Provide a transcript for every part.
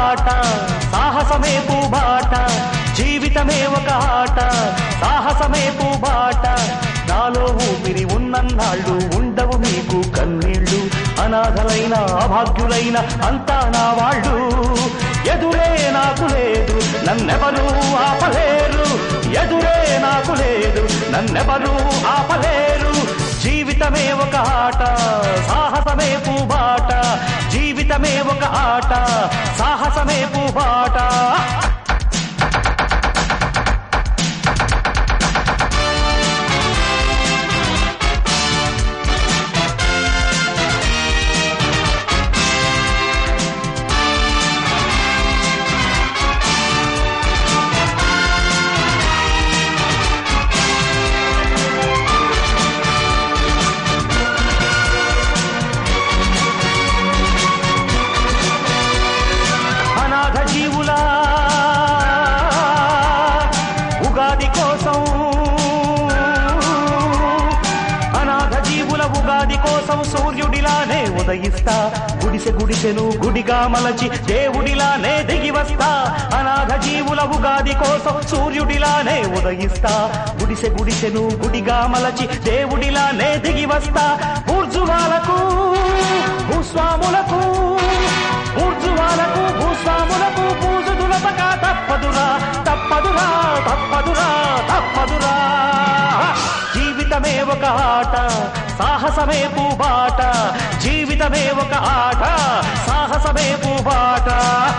ఆట సాహసమే పూబాట జీవితమే ఒక ఆట సాహసమే పూబాట నాలో ఊపిరి ఉన్నన్నాళ్ళు ఉండవు మీకు కన్నీళ్ళు అనాథలైన అభాగ్యులైన అంతా నా వాళ్ళు ఎదురే నాకు లేదు నన్నెవరూ ఆపలేరు ఎదురే నాకు లేదు నన్నెవరూ ఆపలేరు జీవితమే ఒక ఆట సాహసమే పూబాట జీవితమే ఒక ఆట సాహసమే పూబాట అనాథ జీవుల ఉగాది కోసం అనాథ జీవుల ఉగాది కోసం సూర్యుడిలానే ఉదయిస్తా గుడిసె గుడిసెను గుడిగా మలచి దేవుడిలానే దిగి వస్తా అనాథ జీవుల ఉగాది కోసం సూర్యుడిలానే ఉదయిస్తా గుడిసె గుడిసెను గుడిగా మలచి దేవుడిలానే దిగి వస్తా ఊర్జువాలకు భూస్వాములకు ఊర్జువాలకు భూస్వాములకు పూజుదులపక తప్పదురా తప్పదురా తప్పదురా తప్పదురా జీవితమే ఒక ఆట సాహసమే పూబాట జీవితమే ఒక ఆట సాహసమే పూబాట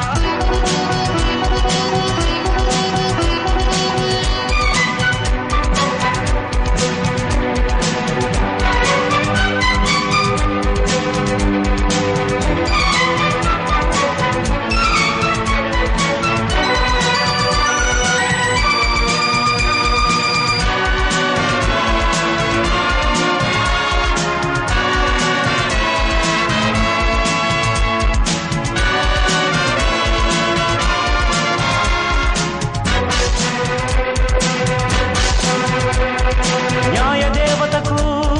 న్యాయ దేవతకు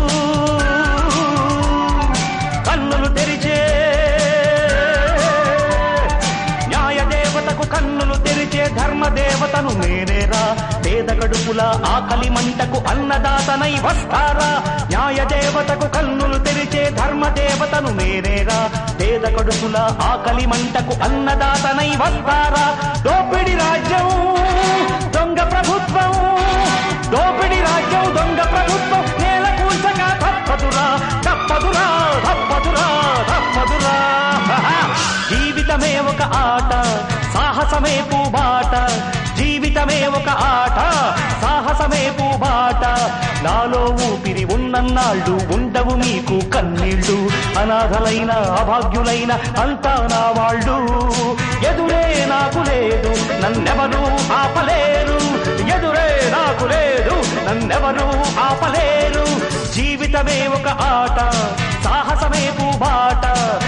కన్నులు తెరిచే న్యాయ దేవతకు కన్నులు తెరిచే ధర్మ దేవతను నేనేరా పేద గడుపుల ఆకలి మంటకు అన్నదాతనై వస్తారా న్యాయ దేవతకు కన్నులు తెరిచే ధర్మ దేవతను నేనేరా పేద కడుపుల ఆకలి మంటకు అన్నదాతనై వస్తారా దోపిడి రాజ్యం దొంగ ప్రభుత్వం దోపిడి రాజ్యం దొంగ ప్రభుత్వం నేల కూల్చక తప్పదురా తప్పదురా తప్పదురా తప్పదురా జీవితమే ఒక ఆట సాహసమే పూబాట జీవితమే ఒక ఆట సాహసమే పూబాట నాలో ఊపిరి ఉన్నన్నాళ్ళు ఉండవు మీకు కన్నీళ్ళు అనాథలైన అభాగ్యులైన అంతా నా వాళ్ళు ఎదురే నాకు లేదు నన్నెవరూ ఆపలేరు ఎదురే నాకు లేదు నన్నెవరూ ఆపలేరు జీవితమే ఒక ఆట సాహసమే పూబాట